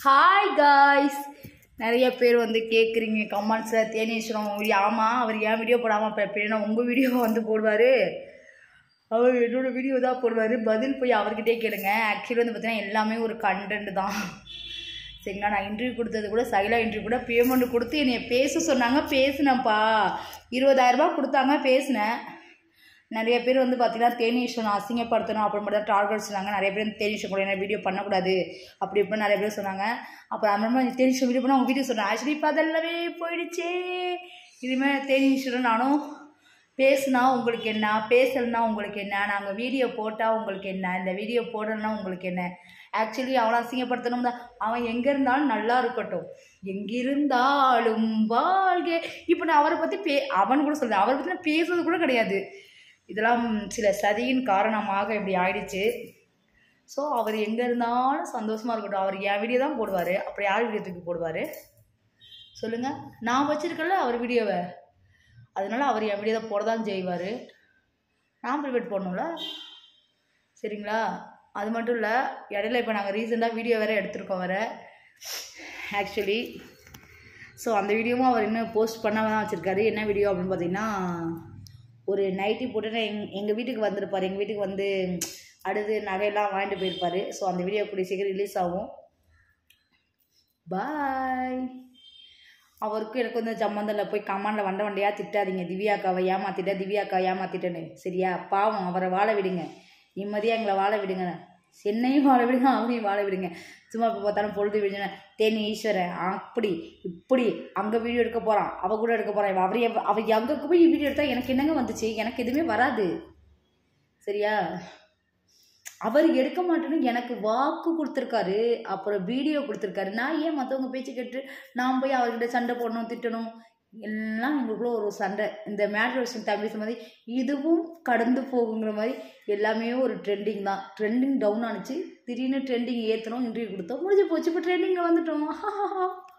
hi guys நிறைய பேர் வந்து கேட்குறீங்க கமெண்ட்ஸில் தேனீஸ்வரம் வீடியோ ஆமாம் அவர் ஏன் வீடியோ போடாமல் இப்போ எப்படின்னா உங்கள் வீடியோ வந்து போடுவார் அவர் என்னோட வீடியோ தான் போடுவார் பதில் போய் அவர்கிட்டே கேளுங்க ஆக்சுவலி வந்து பார்த்தீங்கன்னா எல்லாமே ஒரு கண்டென்ட் தான் சரிங்களா நான் இன்டர்வியூ கொடுத்தது கூட சைலா இன்டர்வியூ கூட பேமெண்ட் கொடுத்து என்னை பேச சொன்னாங்க பேசினேன்ப்பா இருபதாயிரரூபா கொடுத்தாங்க பேசினேன் நிறைய பேர் வந்து பார்த்தீங்கன்னா தேனீஸ்வரன் அசிங்கப்படுத்தணும் அப்புறம் மட்டும் தான் டார்கெட் சொன்னாங்க நிறைய பேர் வந்து தேனீஸ்வரன் கூட என்ன வீடியோ பண்ணக்கூடாது அப்படி இப்படி நிறைய பேர் சொன்னாங்க அப்புறம் அப்புறமா தேனீஸ்வரன் வீடியோ பண்ண அவங்க வீடியோ சொன்னேன் ஆக்சுவலி இப்போ அதெல்லாமே போயிடுச்சே இனிமேல் தேனீஸ்வரன் நானும் பேசுனா உங்களுக்கு என்ன பேசலைன்னா உங்களுக்கு என்ன நாங்கள் வீடியோ போட்டால் உங்களுக்கு என்ன இந்த வீடியோ போடலைன்னா உங்களுக்கு என்ன ஆக்சுவலி அவனை அசிங்கப்படுத்தணும் தான் அவன் எங்கே இருந்தாலும் நல்லா இருக்கட்டும் எங்கிருந்தாலும் வாழ்க இப்போ நான் அவரை பற்றி பே அவன் கூட சொல்கிறேன் அவரை பற்றி நான் பேசுறது கூட கிடையாது இதெல்லாம் சில சதியின் காரணமாக இப்படி ஆயிடுச்சு ஸோ அவர் எங்கே இருந்தாலும் சந்தோஷமாக இருக்கட்டும் அவர் என் வீடியோ தான் போடுவார் அப்புறம் யார் வீடியோ தூக்கி போடுவார் சொல்லுங்கள் நான் வச்சுருக்கல அவர் வீடியோவை அதனால அவர் என் வீடியோ தான் போட தான் செய்வார் நான் ப்ரைவேட் போடணும்ல சரிங்களா அது மட்டும் இல்லை இடையில இப்போ நாங்கள் ரீசெண்டாக வீடியோ வேறு எடுத்திருக்கோம் வேறு ஆக்சுவலி ஸோ அந்த வீடியோவும் அவர் இன்னும் போஸ்ட் பண்ணாமல் தான் வச்சுருக்காரு என்ன வீடியோ அப்படின்னு பார்த்தீங்கன்னா ஒரு நைட்டி போட்டு எங் எங்கள் வீட்டுக்கு வந்திருப்பார் எங்கள் வீட்டுக்கு வந்து அடுத்து நகையெல்லாம் வாங்கிட்டு போயிருப்பார் ஸோ அந்த வீடியோ கூடிய சீக்கிரம் ரிலீஸ் ஆகும் பாய் அவருக்கும் எனக்கு வந்து சம்மந்தம் இல்லை போய் கமாண்டில் வண்ட வண்டையாக திட்டாதீங்க திவ்யாக்காவை ஏமாத்திட்டா திவ்யாக்கா ஏமாத்திட்டேன்னு சரியா பாவம் அவரை வாழ விடுங்க நிம்மதியாக எங்களை வாழ விடுங்க என்னையும் வாழ விடுங்க அவரையும் வாழ விடுங்க சும்மா இப்போ பார்த்தாலும் பொழுது விடுங்க தேனி ஈஸ்வரன் அப்படி இப்படி அங்கே வீடியோ எடுக்க போகிறான் அவ கூட எடுக்க போகிறான் அவர் எவ- அவ அங்கே போய் வீடியோ எடுத்தால் எனக்கு என்னங்க வந்துச்சு எனக்கு எதுவுமே வராது சரியா அவர் எடுக்க மாட்டேன்னு எனக்கு வாக்கு கொடுத்துருக்காரு அப்புறம் வீடியோ கொடுத்துருக்காரு நான் ஏன் மற்றவங்க பேச்சு கேட்டு நான் போய் அவர்கிட்ட சண்டை போடணும் திட்டணும் எல்லாம் எங்களுக்குள்ள ஒரு சண்டை இந்த மேட்ரேஷன் தமிழ் மாதிரி இதுவும் கடந்து போகுங்கிற மாதிரி எல்லாமே ஒரு ட்ரெண்டிங் தான் ட்ரெண்டிங் டவுன் ஆனிச்சு திடீர்னு ட்ரெண்டிங் ஏற்றணும் இன்டர்வியூ கொடுத்தோம் முடிஞ்சு போச்சு இப்போ ட்ரெண்டிங்கில் வந்துட்டோம்